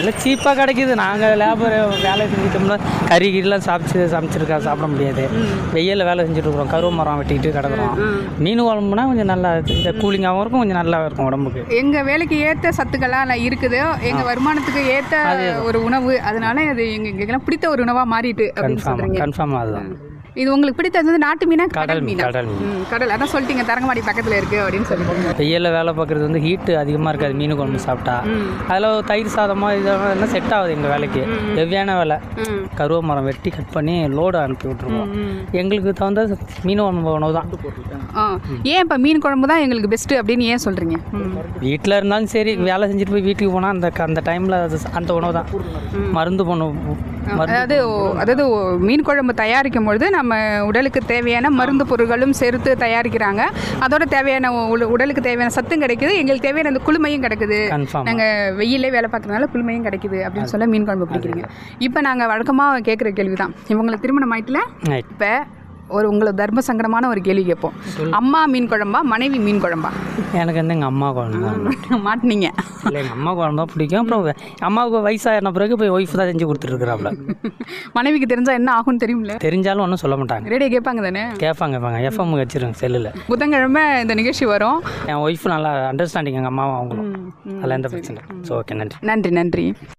இல்லை சீப்பாக கிடைக்குது நாங்கள் லேபர் வேலை செஞ்சுட்டோம்னா கறி கிரிலாம் சாப்பிட்டு சமைச்சிருக்கா சாப்பிட முடியாது வெயிலில் வேலை செஞ்சுட்டு இருக்கிறோம் கருவ மரம் வெட்டிக்கிட்டு கிடக்குறோம் மீன் குழம்புனா கொஞ்சம் நல்லா இந்த கூலிங்காகவும் இருக்கும் கொஞ்சம் நல்லா இருக்கும் உடம்புக்கு எங்க வேலைக்கு ஏத்த சத்துக்கள்லாம் நான் இருக்குது எங்க வருமானத்துக்கு ஏத்த ஒரு உணவு அதனால அது எங்க எங்களுக்கெல்லாம் பிடித்த ஒரு உணவா மாறிட்டு அப்படின்னு கன்ஃபார்ம் சொல்றீங்க கன்ஃபார்ம் அதுதான் இது உங்களுக்கு பிடித்தது வந்து நாட்டு மீனா கடல் கடல் மீன் மீனா கடல் மீன் ம், கடல் அதான் சொல்லிட்டீங்க தரங்கம்பாடி பக்கத்துல இருக்கு அப்படின்னு சொல்லிட்டு வெயிலில் வேலை பார்க்குறது வந்து ஹீட்டு அதிகமாக இருக்காது மீன் குழம்பு சாப்பிட்டா அதில் தயிர் சாதமாக இதெல்லாம் செட் ஆகுது எங்கள் வேலைக்கு ஹெவியான வேலை ம். கருவ மரம் வெட்டி கட் பண்ணி லோடு அனுப்பி விட்ருவோம் எங்களுக்கு தகுந்த மீன் குழம்பு உணவு தான் ஆ. ஏன் இப்ப மீன் குழம்பு தான் எங்களுக்கு பெஸ்ட் அப்படின்னு ஏன் சொல்றீங்க ம். வீட்டில் இருந்தாலும் சரி வேலை செஞ்சுட்டு போய் வீட்டுக்கு போனால் அந்த அந்த டைமில் அது அந்த உணவு தான் மருந்து பண்ணும் அதாவது ஓ- அதாவது ஓ- மீன் குழம்பு தயாரிக்கும் பொழுது நம்ம உடலுக்கு தேவையான மருந்து பொருட்களும் சேர்த்து தயாரிக்கிறாங்க அதோட தேவையான உ- உடலுக்கு தேவையான சத்தும் கிடைக்குது எங்களுக்கு தேவையான அந்த குளுமையும் கிடைக்குது கன்ஃபார்ம் நாங்கள் வெயிலே வேலை பார்க்கறதுனால குளுமையும் கிடைக்குது அப்படின்னு சொல்ல மீன் குழம்பு பிடிக்கிறீங்க இப்போ நாங்கள் வழக்கமாக கேட்குற கேள்வி தான் இவங்களுக்கு திருமணம் ஆயிட்டுல ரைட் இப்போ ஒரு உங்களுக்கு தர்ம சங்கடமான ஒரு கேள்வி கேட்போம் அம்மா மீன் குழம்பா மனைவி மீன் குழம்பா எனக்கு வந்து எங்கள் அம்மா குழம்பு தான் மாட்டினீங்க இல்லை எங்கள் அம்மா குழம்பு தான் பிடிக்கும் அப்புறம் அம்மாவுக்கு வயசாகின பிறகு போய் ஒய்ஃப் தான் செஞ்சு கொடுத்துருக்குறாப்புல மனைவிக்கு தெரிஞ்சா என்ன ஆகும்னு தெரியும்ல தெரிஞ்சாலும் ஒன்றும் சொல்ல மாட்டாங்க ரேடியோ கேட்பாங்க தானே கேட்பாங்க கேட்பாங்க எஃப்எம் வச்சிருங்க செல்லில் புதன்கிழமை இந்த நிகழ்ச்சி வரும் என் ஒய்ஃப் நல்லா அண்டர்ஸ்டாண்டிங் எங்கள் அம்மாவும் அவங்களும் அதில் எந்த பிரச்சனை இல்லை ஸோ ஓகே நன்றி நன்றி நன்றி